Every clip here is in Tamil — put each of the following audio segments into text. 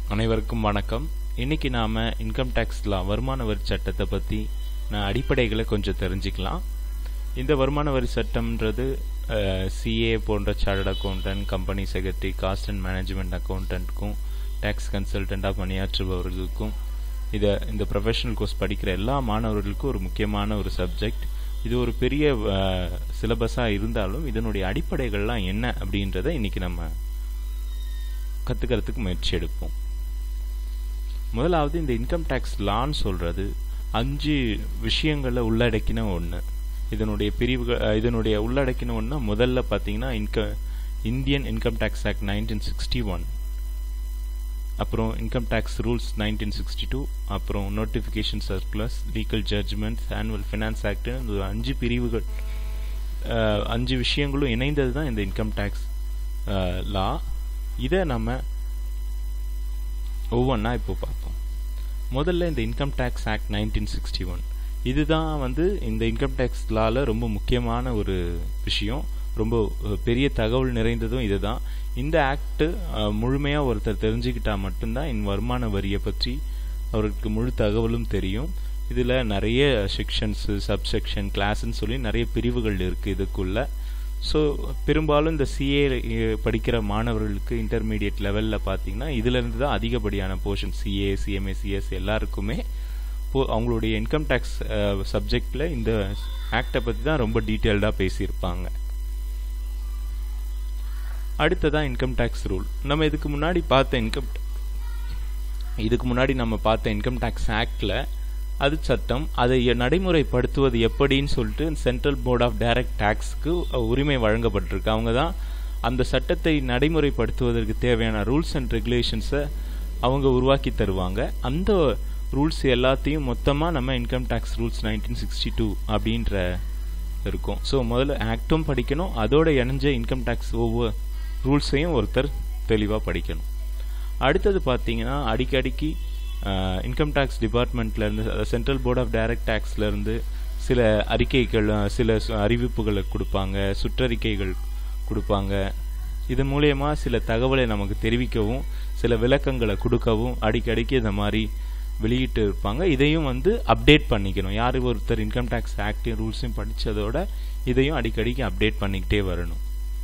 அனைவருக்கும் வணக்கம் இன்னைக்கு நாம இன்கம் டேக்ஸ் லா வருமான வரி சட்டத்தை பத்தி நான் அடிப்படைகளை கொஞ்சம் தெரிஞ்சுக்கலாம் இந்த வருமான வரி சட்டம்ன்றது சிஏ போன்ற chartered accountant company secretary cost and management அக்கௌண்டன்ட்க்கும் டேக்ஸ் கன்சல்டண்டாக பணியாற்றுபவர்களுக்கும் இதை இந்த ப்ரொஃபஷனல் கோர்ஸ் படிக்கிற எல்லா மாணவர்களுக்கும் ஒரு முக்கியமான ஒரு சப்ஜெக்ட் இது ஒரு பெரிய சிலபஸாக இருந்தாலும் இதனுடைய அடிப்படைகள்லாம் என்ன அப்படின்றத இன்னைக்கு நம்ம கற்றுக்கிறதுக்கு முயற்சி எடுப்போம் முதலாவது இந்த இன்கம் டேக்ஸ் லான்னு சொல்கிறது அஞ்சு விஷயங்களை உள்ளடக்கின ஒன்று இதனுடைய பிரிவுகள் இதனுடைய உள்ளடக்கின ஒன்று முதல்ல பார்த்தீங்கன்னா இன்க Indian income tax act nineteen sixty one அப்புறம் income tax rules nineteen sixty two அப்புறம் notification circulars legal judgments annual finance act ஒரு அஞ்சு பிரிவுகள் அஞ்சு விஷயங்களும் இணைந்தது தான் இந்த இன்கம் டேக்ஸ் லா இதை நம்ம ஒவ்வொன்றா இப்போ பார்ப்போம் முதல்ல இந்த income tax act nineteen sixty one இதுதான் வந்து இந்த இன்கம் டேக்ஸ் லால ரொம்ப முக்கியமான ஒரு விஷயம் ரொம்ப பெரிய தகவல் நிறைந்ததும் இதுதான் இந்த ஆக்ட் முழுமையாக ஒருத்தர் தெரிஞ்சுக்கிட்டா மட்டும்தான் இந்த வருமான வரியை பற்றி அவருக்கு முழு தகவலும் தெரியும் இதில் நிறைய செக்ஷன்ஸு சப்செக்ஷன் கிளாஸ்ன்னு சொல்லி நிறைய பிரிவுகள் இருக்குது இதுக்குள்ள ஸோ பெரும்பாலும் இந்த சிஏ படிக்கிற மாணவர்களுக்கு இன்டர்மீடியட் லெவலில் பார்த்தீங்கன்னா இதுலேருந்து தான் அதிகப்படியான போர்ஷன் சிஏ சிஎம்ஏ சிஎஸ் எல்லாருக்குமே அவங்களுடைய இன்கம் டேக்ஸ் சப்ஜெக்டில் இந்த ஆக்டை பற்றி தான் ரொம்ப டீட்டெயில்டாக பேசியிருப்பாங்க அடுத்ததான் இன்கம் டேக்ஸ் ரூல் நம்ம இதுக்கு முன்னாடி பார்த்த இன்கம் இதுக்கு முன்னாடி நம்ம பார்த்த இன்கம் டேக்ஸ் ஆக்டில் அது சட்டம் அதை நடைமுறைப்படுத்துவது எப்படின்னு சொல்லிட்டு சென்ட்ரல் போர்ட் ஆஃப் டைரக்ட் டேக்ஸ்க்கு உரிமை வழங்கப்பட்டிருக்கு அவங்க தான் அந்த சட்டத்தை நடைமுறைப்படுத்துவதற்கு தேவையான ரூல்ஸ் அண்ட் ரெகுலேஷன்ஸை அவங்க உருவாக்கி தருவாங்க அந்த ரூல்ஸ் எல்லாத்தையும் மொத்தமாக நம்ம income tax rules nineteen sixty two அப்படின்ற இருக்கும் ஸோ முதல்ல ஆக்டும் படிக்கணும் அதோட இணைஞ்ச இன்கம் டேக்ஸ் ஒவ்வொரு ரூல்ஸையும் ஒருத்தர் தெளிவாக படிக்கணும் அடுத்தது பார்த்தீங்கன்னா அடிக்கடிக்கு இன்கம் டேக்ஸ் டிபார்ட்மெண்ட்லேருந்து சென்ட்ரல் போர்ட் ஆஃப் டைரக்ட் டேக்ஸ்லேருந்து சில அறிக்கைகள் சில அறிவிப்புகளை கொடுப்பாங்க சுற்றறிக்கைகள் கொடுப்பாங்க இது மூலயமா சில தகவலை நமக்கு தெரிவிக்கவும் சில விளக்கங்களை கொடுக்கவும் அடிக்கடிக்கு இந்த மாதிரி வெளியிட்டு இருப்பாங்க இதையும் வந்து அப்டேட் பண்ணிக்கணும் யார் ஒருத்தர் இன்கம் டேக்ஸ் ஆக்ட் ரூல்ஸையும் படித்ததோட இதையும் அடிக்கடிக்கு அப்டேட் பண்ணிக்கிட்டே வரணும்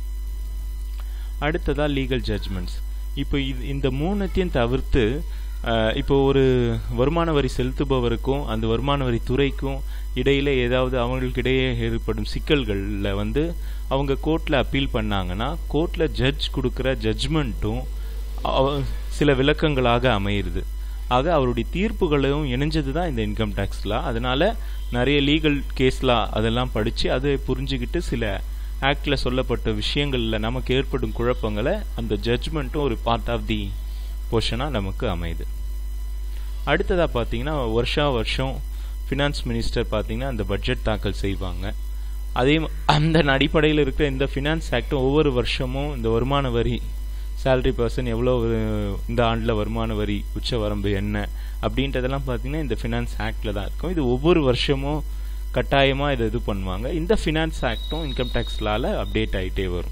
அடுத்ததாக லீகல் ஜட்ஜ்மெண்ட்ஸ் இப்போ இது இந்த மூணுத்தையும் தவிர்த்து இப்போ ஒரு வருமான வரி செலுத்துபவருக்கும் அந்த வருமான வரி துறைக்கும் இடையில ஏதாவது அவங்களுக்கு இடையே ஏற்படும் சிக்கல்களில் வந்து அவங்க கோர்ட்டில் அப்பீல் பண்ணாங்கன்னா கோர்ட்டில் ஜட்ஜ் கொடுக்குற ஜட்ஜ்மெண்ட்டும் சில விளக்கங்களாக அமையிறது ஆக அவருடைய தீர்ப்புகளும் இணைஞ்சது தான் இந்த இன்கம் டேக்ஸ்லாம் அதனால நிறைய லீகல் கேஸ்லாம் அதெல்லாம் படித்து அதை புரிஞ்சுக்கிட்டு சில ஆக்டில் சொல்லப்பட்ட விஷயங்களில் நமக்கு ஏற்படும் குழப்பங்களை அந்த ஜட்ஜ்மெண்ட்டும் ஒரு பார்ட் ஆஃப் தி போர்ஷனாக நமக்கு அமையுது அடுத்ததாக பார்த்தீங்கன்னா வருஷா வருஷம் ஃபினான்ஸ் மினிஸ்டர் பார்த்தீங்கன்னா அந்த பட்ஜெட் தாக்கல் செய்வாங்க அதே அந்த அடிப்படையில் இருக்கிற இந்த ஃபினான்ஸ் ஆக்டும் ஒவ்வொரு வருஷமும் இந்த வருமான வரி சேலரி பர்சன் எவ்வளோ இந்த ஆண்டில் வருமான வரி உச்ச வரம்பு என்ன அப்படின்றதெல்லாம் பார்த்தீங்கன்னா இந்த ஃபினான்ஸ் ஆக்டில் தான் இருக்கும் இது ஒவ்வொரு வருஷமும் கட்டாயமாக இதை இது பண்ணுவாங்க இந்த ஃபினான்ஸ் ஆக்டும் இன்கம் டேக்ஸ் லால அப்டேட் ஆகிட்டே வரும்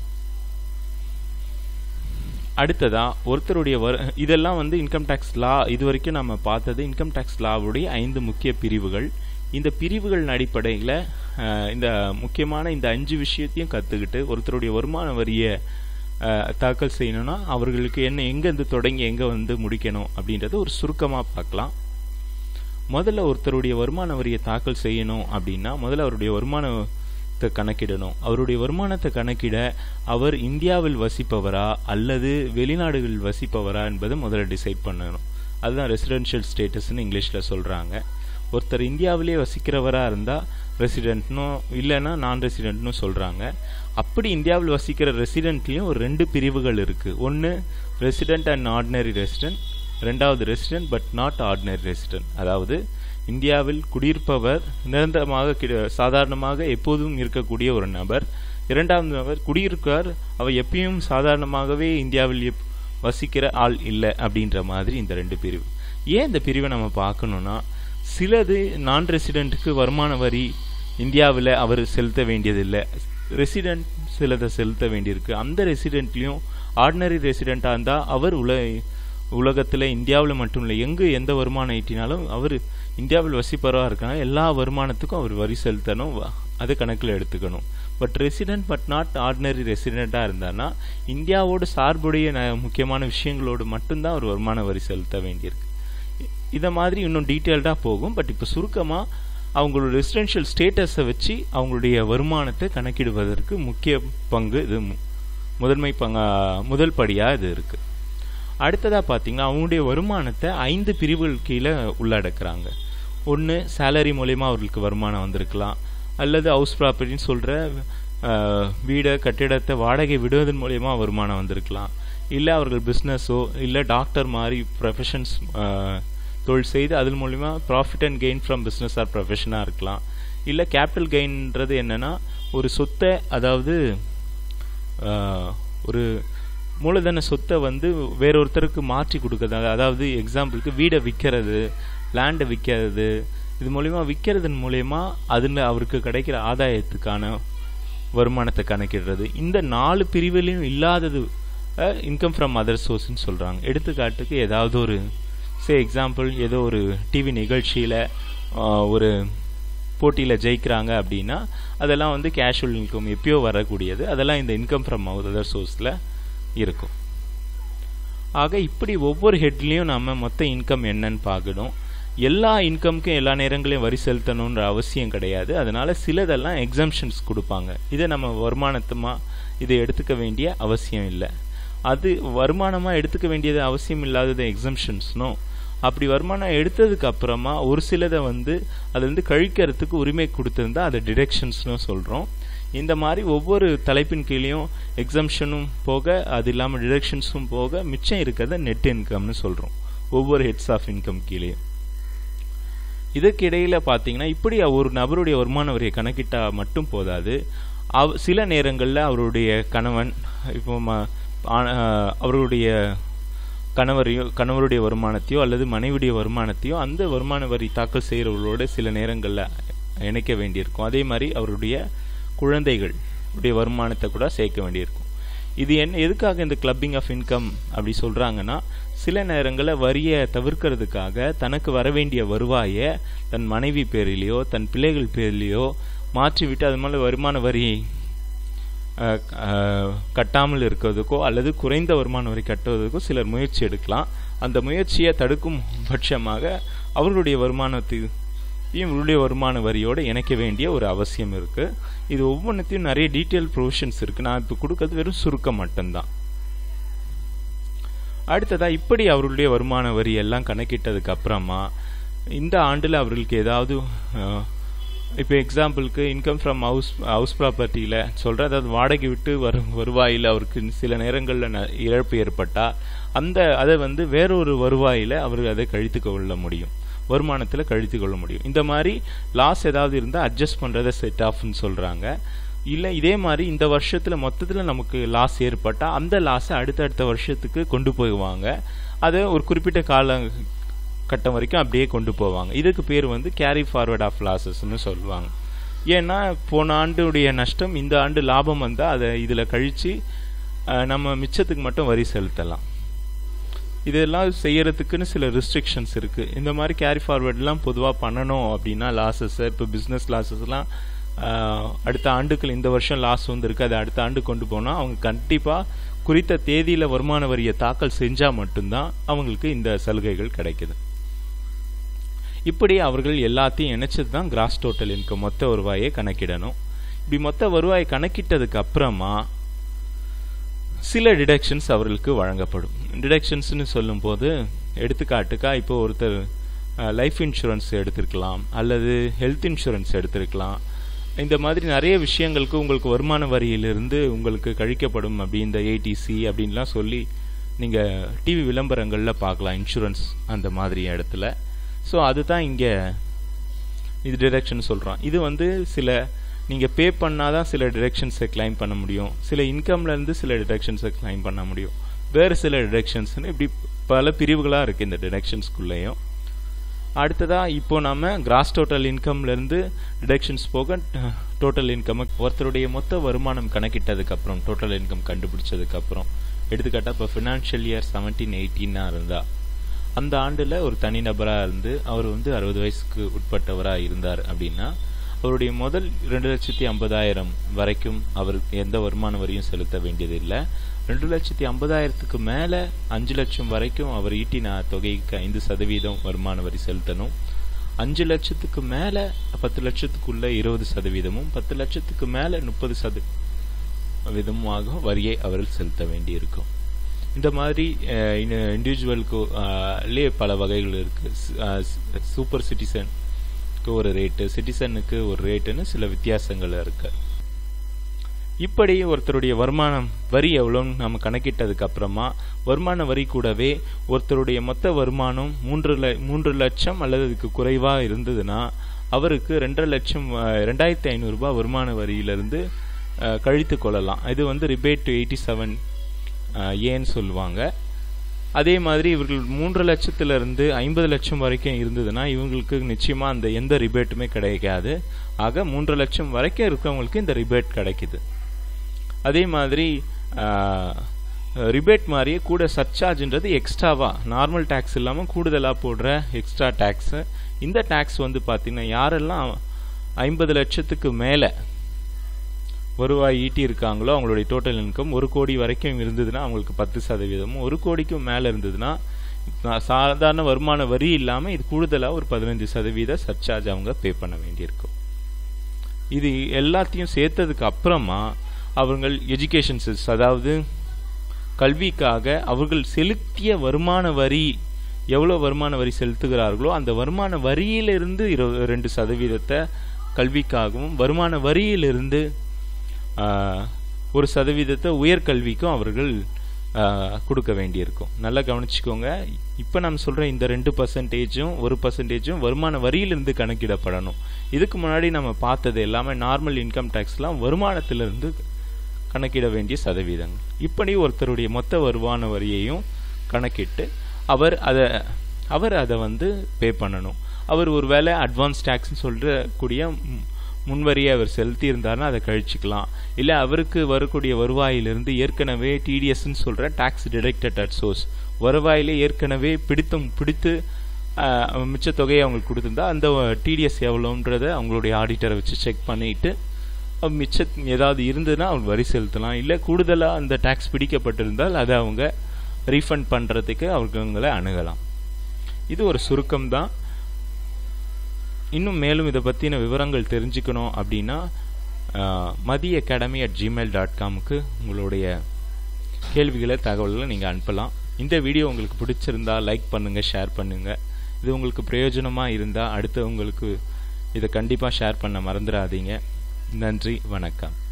அடுத்ததா ஒருத்தருடைய வர இதெல்லாம் வந்து இன்கம் டேக்ஸ் லா இது வரைக்கும் நம்ம பார்த்தது இன்கம் டேக்ஸ் லாவுடைய ஐந்து முக்கிய பிரிவுகள் இந்த பிரிவுகள் அடிப்படையில் இந்த முக்கியமான இந்த அஞ்சு விஷயத்தையும் கற்றுக்கிட்டு ஒருத்தருடைய வருமான வரியை தாக்கல் செய்யணும்னா அவர்களுக்கு என்ன எங்கேருந்து தொடங்கி எங்கே வந்து முடிக்கணும் அப்படின்றத ஒரு சுருக்கமாக பார்க்கலாம் முதல்ல ஒருத்தருடைய வருமான வரியை தாக்கல் செய்யணும் அப்படின்னா முதல்ல அவருடைய வருமானத்தை கணக்கிடணும் அவருடைய வருமானத்தை கணக்கிட அவர் இந்தியாவில் வசிப்பவரா அல்லது வெளிநாடுகளில் வசிப்பவரா என்பதை முதல்ல டிசைட் பண்ணணும் அதுதான் ரெசிடென்ஷியல் ஸ்டேட்டஸ்னு இங்கிலீஷில் சொல்கிறாங்க ஒருத்தர் இந்தியாவிலே வசிக்கிறவரா இருந்தால் ரெசிடென்ட்னும் இல்லைன்னா நான் ரெசிடென்ட்னு சொல்கிறாங்க அப்படி இந்தியாவில் வசிக்கிற ரெசிடென்ட்லேயும் ஒரு ரெண்டு பிரிவுகள் இருக்குது ஒன்று ரெசிடென்ட் அண்ட் ஆர்டினரி ரெசிடென்ட் ரெண்டாவது resident but not ordinary resident அதாவது இந்தியாவில் குடியிருப்பவர் நிரந்தரமாக சாதாரணமாக எப்போதும் இருக்கக்கூடிய ஒரு நபர் இரண்டாவது நபர் குடியிருக்கார் அவர் எப்பயும் சாதாரணமாகவே இந்தியாவில் வசிக்கிற ஆள் இல்லை அப்படின்ற மாதிரி இந்த ரெண்டு பிரிவு ஏன் இந்த பிரிவை நம்ம பார்க்கணும்னா சிலது நான் ரெசிடென்ட்டுக்கு வருமான வரி இந்தியாவில் அவர் செலுத்த வேண்டியதில்லை ரெசிடென்ட் சிலதை செலுத்த வேண்டியிருக்கு அந்த ரெசிடென்ட்லேயும் ஆர்டினரி ரெசிடெண்ட்டாக இருந்தால் அவர் உல உலகத்தில் இந்தியாவில் மட்டும் இல்லை எங்கு எந்த வருமானம் ஈட்டினாலும் அவர் இந்தியாவில் வசிப்பவராக இருக்கனால எல்லா வருமானத்துக்கும் அவர் வரி செலுத்தணும் வ- அது கணக்கில் எடுத்துக்கணும் but resident but not ordinary ரெசிடெண்ட்டாக இருந்தான்னா இந்தியாவோட சார்புடைய ந- முக்கியமான விஷயங்களோடு மட்டும்தான் அவர் வருமான வரி செலுத்த வேண்டியிருக்கு இ- இதை மாதிரி இன்னும் டீட்டெயில்டாக போகும் பட் இப்போ சுருக்கமாக அவங்களோட ரெசிடென்ஷியல் ஸ்டேட்டஸை வச்சு அவங்களுடைய வருமானத்தை கணக்கிடுவதற்கு முக்கிய பங்கு இது மு- முதன்மை பங்கா முதல் படியாக இது இருக்குது அடுத்ததாக பார்த்தீங்கன்னா அவங்களுடைய வருமானத்தை ஐந்து பிரிவுகள் கீழே உள்ளடக்குறாங்க ஒன்று சேலரி மூலயமா அவர்களுக்கு வருமானம் வந்திருக்கலாம் அல்லது ஹவுஸ் ப்ராப்பர்ட்டின்னு சொல்கிற வீடை கட்டிடத்தை வாடகை விடுவதன் மூலயமா வருமானம் வந்திருக்கலாம் இல்லை அவர்கள் பிஸ்னஸோ இல்லை டாக்டர் மாதிரி ப்ரொஃபஷன்ஸ் தொழில் செய்து அதன் மூலிமா profit and gain from business or ப்ரொஃபஷனாக இருக்கலாம் இல்லை கேபிட்டல் கெயின்ன்றது என்னென்னா ஒரு சொத்தை அதாவது ஆஹ், ஒரு மூலதன சொத்தை வந்து வேறொருத்தருக்கு மாற்றி கொடுக்கறது அதாவது எக்ஸாம்பிளுக்கு வீடை விற்கிறது லேண்டை விற்கிறது இது மூலிமா விற்கிறதன் மூலயமா அதில் அவருக்கு கிடைக்கிற ஆதாயத்துக்கான வருமானத்தை கணக்கிடுறது இந்த நாலு பிரிவிலையும் இல்லாதது இன்கம் ஃப்ரம் அதர் சோர்ஸ்னு சொல்கிறாங்க எடுத்துக்காட்டுக்கு ஏதாவது ஒரு சே எக்ஸாம்பிள் ஏதோ ஒரு டிவி நிகழ்ச்சியில் ஒரு போட்டியில் ஜெயிக்கிறாங்க அப்படின்னா அதெல்லாம் வந்து கேஷுவல் இன்கம் எப்பயோ வரக்கூடியது அதெல்லாம் இந்த இன்கம் ஃப்ரம் அதர் சோர்ஸில் இருக்கும் ஆக இப்படி ஒவ்வொரு ஹெட்லேயும் நம்ம மொத்த இன்கம் என்னன்னு பார்க்கணும் எல்லா இன்கம்க்கும் எல்லா நேரங்களையும் வரி செலுத்தணுன்ற அவசியம் கிடையாது அதனால சிலதெல்லாம் எக்ஸம்ஷன்ஸ் கொடுப்பாங்க இதை நம்ம வருமானத்துமா இதை எடுத்துக்க வேண்டிய அவசியம் இல்லை அது வருமானமாக எடுத்துக்க வேண்டியது அவசியம் இல்லாதது எக்ஸம்ஷன்ஸ்னோ அப்படி வருமானம் எடுத்ததுக்கு அப்புறமா ஒரு சிலதை வந்து அது வந்து கழிக்கிறதுக்கு உரிமை கொடுத்திருந்தா அதை டிடெக்ஷன்ஸ்னு சொல்கிறோம் இந்த மாதிரி ஒவ்வொரு தலைப்பின் கீழேயும் எக்ஸம்ஷனும் போக அது இல்லாமல் டிடக்ஷன்ஸும் போக மிச்சம் இருக்கிறத நெட் இன்கம்னு சொல்கிறோம் ஒவ்வொரு ஹெட்ஸ் ஆஃப் இன்கம் கீழேயும் இதுக்கு இடையில பார்த்தீங்கன்னா இப்படி ஒரு நபருடைய வருமான வரியை கணக்கிட்டா மட்டும் போதாது அவ் சில நேரங்களில் அவருடைய கணவன் இப்போ ம- ஆ- ஆஹ் அவருடைய கணவரையோ கணவருடைய வருமானத்தையோ அல்லது மனைவியுடைய வருமானத்தையோ அந்த வருமான வரி தாக்கல் செய்கிறவர்களோட சில நேரங்களில் இணைக்க வேண்டியிருக்கும் அதே மாதிரி அவருடைய குழந்தைகள் உடைய வருமானத்தை கூட சேர்க்க வேண்டியிருக்கும் இது என்ன எதுக்காக இந்த கிளப்பிங் ஆஃப் இன்கம் அப்படி சொல்கிறாங்கன்னா சில நேரங்களில் வரியை தவிர்க்கிறதுக்காக தனக்கு வர வேண்டிய வருவாயை தன் மனைவி பேரிலேயோ தன் பிள்ளைகள் பேரிலேயோ மாற்றிவிட்டு அது மேலே வருமான வரி அஹ், அஹ், கட்டாமல் இருக்கிறதுக்கோ அல்லது குறைந்த வருமான வரி கட்டுவதற்கோ சிலர் முயற்சி எடுக்கலாம் அந்த முயற்சியை தடுக்கும் பட்சமாக அவர்களுடைய வருமானத்தையும் இவருடைய வருமான வரியோடு இணைக்க வேண்டிய ஒரு அவசியம் இருக்கு இது ஒவ்வொன்றத்தையும் நிறைய டீட்டெயில் ப்ரொவிஷன்ஸ் இருக்கு நான் இப்போ கொடுக்கறது வெறும் சுருக்கம் மட்டும்தான் அடுத்ததா இப்படி அவர்களுடைய வருமான வரி எல்லாம் கணக்கிட்டதுக்கு அப்புறமா இந்த ஆண்டில் அவர்களுக்கு ஏதாவது அஹ், இப்போ எக்ஸாம்பிளுக்கு இன்கம் ஃப்ரம் ஹவுஸ் ஹவுஸ் ப்ராப்பர்ட்டியில் சொல்கிறேன் அதாவது வாடகை விட்டு வரும் வருவாயில் அவருக்கு சில நேரங்களில் ந- இழப்பு ஏற்பட்டால் அந்த அதை வந்து வேறொரு வருவாயில் அவர் அதை கழித்து கொள்ள முடியும் வருமானத்தில் கழித்து கொள்ள முடியும் இந்த மாதிரி லாஸ் ஏதாவது இருந்தால் அட்ஜஸ்ட் பண்ணுறதை செட் ஆஃப்னு சொல்கிறாங்க இல்லை இதே மாதிரி இந்த வருஷத்தில் மொத்தத்தில் நமக்கு லாஸ் ஏற்பட்டால் அந்த லாஸை அடுத்தடுத்த வருஷத்துக்கு கொண்டு போய்வாங்க அதை ஒரு குறிப்பிட்ட கால கட்டம் வரைக்கும் அப்படியே கொண்டு போவாங்க இதுக்கு பேர் வந்து கேரி ஃபார்வர்ட் ஆஃப் லாஸஸ்னு சொல்லுவாங்க ஏன்னா போன ஆண்டுடைய நஷ்டம் இந்த ஆண்டு லாபம் வந்தால் அதை இதில் கழித்து நம்ம மிச்சத்துக்கு மட்டும் வரி செலுத்தலாம் இதெல்லாம் செய்யறதுக்குன்னு சில ரெஸ்ட்ரிக்ஷன்ஸ் இருக்கு இந்த மாதிரி கேரி ஃபார்வர்ட்லாம் பொதுவாக பண்ணணும் அப்படின்னா லாஸஸ் இப்போ பிஸ்னஸ் லாஸஸ்லாம் அடுத்த ஆண்டுகள் இந்த வருஷம் லாஸ் வந்திருக்கு அதை அடுத்த ஆண்டு கொண்டு போனால் அவங்க கண்டிப்பாக குறித்த தேதியில் வருமான வரியை தாக்கல் செஞ்சால் மட்டும்தான் அவங்களுக்கு இந்த சலுகைகள் கிடைக்குது இப்படி அவர்கள் எல்லாத்தையும் இணைச்சது தான் கிராஸ் டோட்டல் இன்கம் மொத்த வருவாயை கணக்கிடணும் இப்படி மொத்த வருவாயை கணக்கிட்டதுக்கு அப்புறமா சில டிடக்ஷன்ஸ் அவர்களுக்கு வழங்கப்படும் டிடக்ஷன்ஸ்னு சொல்லும்போது எடுத்துக்காட்டுக்கா இப்போ ஒருத்தர் லைஃப் இன்சூரன்ஸ் எடுத்திருக்கலாம் அல்லது ஹெல்த் இன்சூரன்ஸ் எடுத்திருக்கலாம் இந்த மாதிரி நிறைய விஷயங்களுக்கு உங்களுக்கு வருமான வரியிலிருந்து உங்களுக்கு கழிக்கப்படும் அப்படி இந்த ஏடிசி அப்படின்லாம் சொல்லி நீங்கள் டிவி விளம்பரங்களில் பார்க்கலாம் இன்சூரன்ஸ் அந்த மாதிரி இடத்துல ஸோ அதுதான் இங்கே இது டிடக்ஷன் சொல்கிறோம் இது வந்து சில நீங்கள் பே பண்ணால் தான் சில டிடக்ஷன்ஸை கிளைம் பண்ண முடியும் சில இன்கம்லேருந்து சில டிடக்ஷன்ஸை கிளைம் பண்ண முடியும் வேறு சில டிடக்ஷன்ஸ்னு இப்படி பல பிரிவுகளாக இருக்குது இந்த டிடக்ஷன்ஸ்குள்ளேயும் அடுத்ததாக இப்போ நம்ம கிராஸ் டோட்டல் இன்கம்லேருந்து டிடக்ஷன்ஸ் போக டோட்டல் இன்கம் ஒருத்தருடைய மொத்த வருமானம் கணக்கிட்டதுக்கப்புறம் டோட்டல் இன்கம் கண்டுபிடிச்சதுக்கப்புறம் எடுத்துக்காட்டாக இப்போ ஃபினான்ஷியல் இயர் செவன்டீன் எயிட்டீன்னா இருந்தா அந்த ஆண்டில் ஒரு தனிநபராக இருந்து அவர் வந்து அறுபது வயசுக்கு உட்பட்டவராக இருந்தார் அப்படின்னா அவருடைய முதல் ரெண்டு லட்சத்தி ஐம்பதாயிரம் வரைக்கும் அவர் எந்த வருமான வரியும் செலுத்த வேண்டியதில்லை ரெண்டு லட்சத்தி ஐம்பதாயிரத்துக்கு மேலே அஞ்சு லட்சம் வரைக்கும் அவர் ஈட்டின தொகைக்கு ஐந்து சதவீதம் வருமான வரி செலுத்தணும் அஞ்சு லட்சத்துக்கு மேலே பத்து லட்சத்துக்குள்ள இருபது சதவீதமும் பத்து லட்சத்துக்கு மேலே முப்பது சதவீதமாக வரியை அவர்கள் செலுத்த வேண்டியிருக்கும் இந்த மாதிரி இண்டிவிஜுவலுக்குலே பல வகைகள் இருக்கு சூப்பர் சிட்டிசனுக்கு ஒரு ரேட்டு சிட்டிசனுக்கு ஒரு ரேட்டுன்னு சில வித்தியாசங்கள் இருக்கு இப்படி ஒருத்தருடைய வருமானம் வரி எவ்வளோன்னு நம்ம கணக்கிட்டதுக்கு அப்புறமா வருமான வரி கூடவே ஒருத்தருடைய மொத்த வருமானம் மூன்று ல மூன்று லட்சம் அல்லது அதுக்கு குறைவாக இருந்ததுன்னா அவருக்கு ரெண்டரை லட்சம் ரெண்டாயிரத்தி ஐநூறுரூபா வருமான வரியிலிருந்து கழித்து கொள்ளலாம் இது வந்து ரிபேட் டு எயிட்டி செவன் ஏன்னு சொல்லுவாங்க அதே மாதிரி இவர்கள் மூன்று லட்சத்திலிருந்து ஐம்பது லட்சம் வரைக்கும் இருந்ததுன்னா இவங்களுக்கு நிச்சயமாக அந்த எந்த ரிபேட்டுமே கிடைக்காது ஆக மூன்று லட்சம் வரைக்கும் இருக்கிறவங்களுக்கு இந்த ரிபேட் கிடைக்குது அதே மாதிரி ரிபேட் மாதிரியே கூட சர்ச்சார்ஜ்ன்றது எக்ஸ்ட்ராவா நார்மல் டேக்ஸ் இல்லாமல் கூடுதலாக போடுற எக்ஸ்ட்ரா டேக்ஸு இந்த டேக்ஸ் வந்து பார்த்தீங்கன்னா யாரெல்லாம் ஐம்பது லட்சத்துக்கு மேலே வருவாய் ஈட்டி இருக்காங்களோ அவங்களுடைய டோட்டல் இன்கம் ஒரு கோடி வரைக்கும் இருந்ததுன்னா அவங்களுக்கு பத்து சதவீதமும் ஒரு கோடிக்கும் மேலே இருந்ததுன்னா சாதாரண வருமான வரி இல்லாமல் இது கூடுதலாக ஒரு பதினஞ்சு சதவீத சர்ச்சார்ஜ் அவங்க பே பண்ண வேண்டியிருக்கும் இது எல்லாத்தையும் சேர்த்ததுக்கு அப்புறமா அவர்கள் எஜுகேஷன் செஸ் அதாவது கல்விக்காக அவர்கள் செலுத்திய வருமான வரி எவ்வளோ வருமான வரி செலுத்துகிறார்களோ அந்த வருமான வரியிலிருந்து இரு ரெண்டு சதவீதத்தை கல்விக்காகவும் வருமான வரியிலிருந்து ஒரு சதவீதத்தை உயர்கல்விக்கும் அவர்கள் கொடுக்க வேண்டியிருக்கும் நல்லா கவனிச்சுக்கோங்க இப்போ நம்ம சொல்கிற இந்த ரெண்டு பர்சன்டேஜும் ஒரு பர்சன்டேஜும் வருமான வரியிலிருந்து கணக்கிடப்படணும் இதுக்கு முன்னாடி நம்ம பார்த்தது எல்லாமே நார்மல் இன்கம் டேக்ஸ்லாம் வருமானத்திலிருந்து கணக்கிட வேண்டிய சதவீதங்கள் இப்படி ஒருத்தருடைய மொத்த வருமான வரியையும் கணக்கிட்டு அவர் அதை அவர் அதை வந்து பே பண்ணணும் அவர் ஒரு வேளை அட்வான்ஸ் டேக்ஸ்னு சொல்கிறக்கூடிய முன்வரியை அவர் செலுத்தி இருந்தார்னா அதை கழிச்சிக்கலாம் இல்லை அவருக்கு வரக்கூடிய வருவாயிலிருந்து ஏற்கனவே டிடிஎஸ்ன்னு சொல்கிற டேக்ஸ் டிடெக்டட் அட் சோர்ஸ் வருவாயிலே ஏற்கனவே பிடித்தும் பிடித்து மிச்ச தொகையை அவங்களுக்கு கொடுத்துருந்தா அந்த டிடிஎஸ் எவ்வளோன்றதை அவங்களுடைய ஆடிட்டரை வச்சு செக் பண்ணிட்டு மிச்சம் ஏதாவது இருந்ததுன்னா அவங்க வரி செலுத்தலாம் இல்லை கூடுதலாக அந்த டேக்ஸ் பிடிக்கப்பட்டிருந்தால் அதை அவங்க ரீஃபண்ட் பண்ணுறதுக்கு அவங்களை அணுகலாம் இது ஒரு சுருக்கம் தான் இன்னும் மேலும் இதை பற்றின விவரங்கள் தெரிஞ்சுக்கணும் அப்படின்னா மதிய அகாடமி அட் ஜிமெயில் டாட் காமுக்கு உங்களுடைய கேள்விகளை தகவல்களை நீங்கள் அனுப்பலாம் இந்த வீடியோ உங்களுக்கு பிடிச்சிருந்தா லைக் பண்ணுங்கள் ஷேர் பண்ணுங்கள் இது உங்களுக்கு பிரயோஜனமாக இருந்தால் அடுத்து உங்களுக்கு இதை கண்டிப்பாக ஷேர் பண்ண மறந்துடாதீங்க நன்றி வணக்கம்